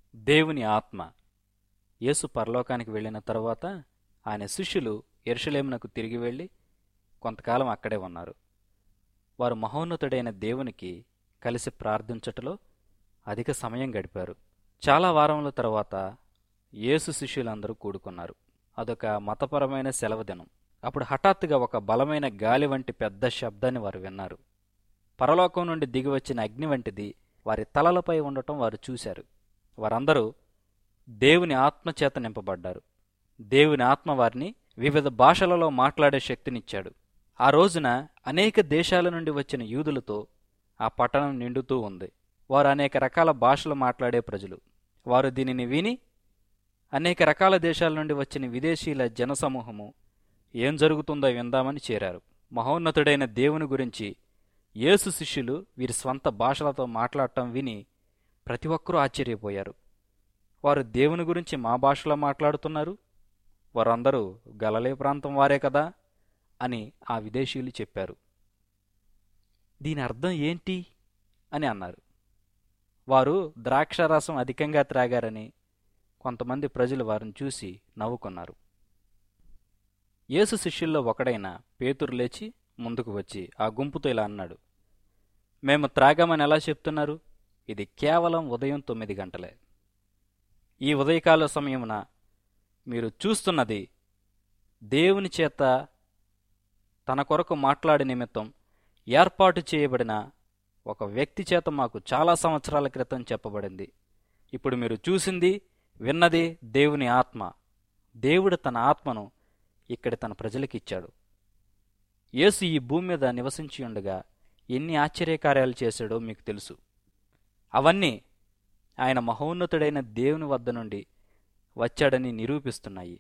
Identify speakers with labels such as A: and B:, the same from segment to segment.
A: దేవుని ఆత్మ యేసు పరలోకానికి వెళ్ళిన తరువాత ఆయన శిష్యులు ఎరుషలేమునకు తిరిగి వెళ్ళి కొంతకాలం అక్కడే ఉన్నారు వారు మహోన్నతుడైన దేవునికి కలిసి ప్రార్థించటలో అధిక సమయం గడిపారు చాలా వారముల తరువాత యేసు శిష్యులందరూ కూడుకున్నారు అదొక మతపరమైన సెలవు దినం అప్పుడు హఠాత్తుగా ఒక బలమైన గాలి వంటి పెద్ద శబ్దాన్ని వారు విన్నారు పరలోకం నుండి దిగివచ్చిన అగ్ని వంటిది వారి తలలపై ఉండటం వారు చూశారు వారందరూ దేవుని ఆత్మచేత నింపబడ్డారు దేవుని ఆత్మ వారిని వివిధ భాషలలో మాట్లాడే శక్తినిచ్చాడు ఆ రోజున అనేక దేశాల నుండి వచ్చిన యూదులతో ఆ పట్టణం నిండుతూ ఉంది వారు అనేక రకాల భాషలు మాట్లాడే ప్రజలు వారు దీనిని విని అనేక రకాల దేశాల నుండి వచ్చిన విదేశీయుల జనసమూహము ఏం జరుగుతుందో విందామని చేరారు మహోన్నతుడైన దేవుని గురించి యేసు శిష్యులు వీరి స్వంత భాషలతో మాట్లాడటం విని ప్రతి ఒక్కరూ ఆశ్చర్యపోయారు వారు దేవుని గురించి మా భాషలో మాట్లాడుతున్నారు వారందరూ గలలే ప్రాంతం వారే కదా అని ఆ విదేశీయులు చెప్పారు దీని అర్థం ఏంటి అని అన్నారు వారు ద్రాక్షారసం అధికంగా త్రాగారని కొంతమంది ప్రజలు వారిని చూసి నవ్వుకున్నారు యేసు శిష్యుల్లో ఒకడైన పేతురు లేచి ముందుకు వచ్చి ఆ గుంపుతో ఇలా అన్నాడు మేము త్రాగామని ఎలా చెప్తున్నారు ఇది కేవలం ఉదయం తొమ్మిది గంటలే ఈ ఉదయకాల సమయమున మీరు చూస్తున్నది దేవుని చేత తన కొరకు మాట్లాడే నిమిత్తం ఏర్పాటు చేయబడిన ఒక వ్యక్తి చేత మాకు చాలా సంవత్సరాల క్రితం చెప్పబడింది ఇప్పుడు మీరు చూసింది విన్నది దేవుని ఆత్మ దేవుడు తన ఆత్మను ఇక్కడ తన ప్రజలకిచ్చాడు యేసు ఈ భూమి మీద నివసించి ఉండగా ఎన్ని ఆశ్చర్యకార్యాలు చేశాడో మీకు తెలుసు అవన్నీ ఆయన మహోన్నతుడైన దేవుని వద్ద నుండి వచ్చాడని నిరూపిస్తున్నాయి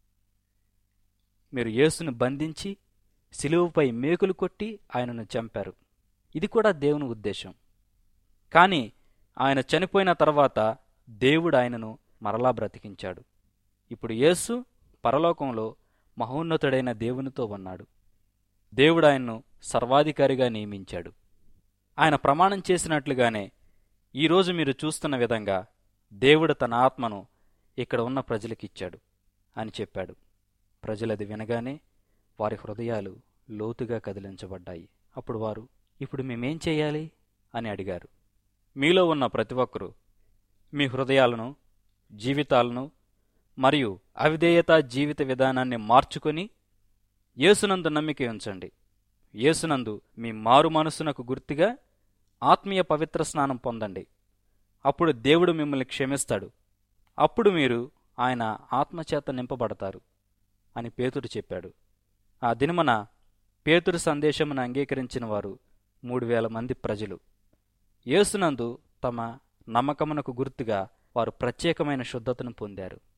A: మీరు యేసును బంధించి సిలువుపై మేకులు కొట్టి ఆయనను చంపారు ఇది కూడా దేవుని ఉద్దేశం కానీ ఆయన చనిపోయిన తర్వాత దేవుడు ఆయనను మరలా బ్రతికించాడు ఇప్పుడు యేసు పరలోకంలో మహోన్నతుడైన దేవునితో ఉన్నాడు దేవుడు ఆయన్ను సర్వాధికారిగా నియమించాడు ఆయన ప్రమాణం చేసినట్లుగానే ఈరోజు మీరు చూస్తున్న విధంగా దేవుడు తన ఆత్మను ఇక్కడ ఉన్న ప్రజలకిచ్చాడు అని చెప్పాడు ప్రజలది వినగానే వారి హృదయాలు లోతుగా కదిలించబడ్డాయి అప్పుడు వారు ఇప్పుడు మేమేం చేయాలి అని అడిగారు మీలో ఉన్న ప్రతి ఒక్కరూ మీ హృదయాలను జీవితాలను మరియు అవిధేయత జీవిత విధానాన్ని మార్చుకొని యేసునందు నమ్మిక ఉంచండి యేసునందు మీ మారు మనసునకు గుర్తుగా ఆత్మీయ పవిత్ర స్నానం పొందండి అప్పుడు దేవుడు మిమ్మల్ని క్షమిస్తాడు అప్పుడు మీరు ఆయన ఆత్మచేత నింపబడతారు అని పేతురు చెప్పాడు ఆ దినమన పేతురు సందేశమును అంగీకరించిన వారు మూడు వేల మంది ప్రజలు యేసునందు తమ నమ్మకమునకు గుర్తుగా వారు ప్రత్యేకమైన శుద్ధతను పొందారు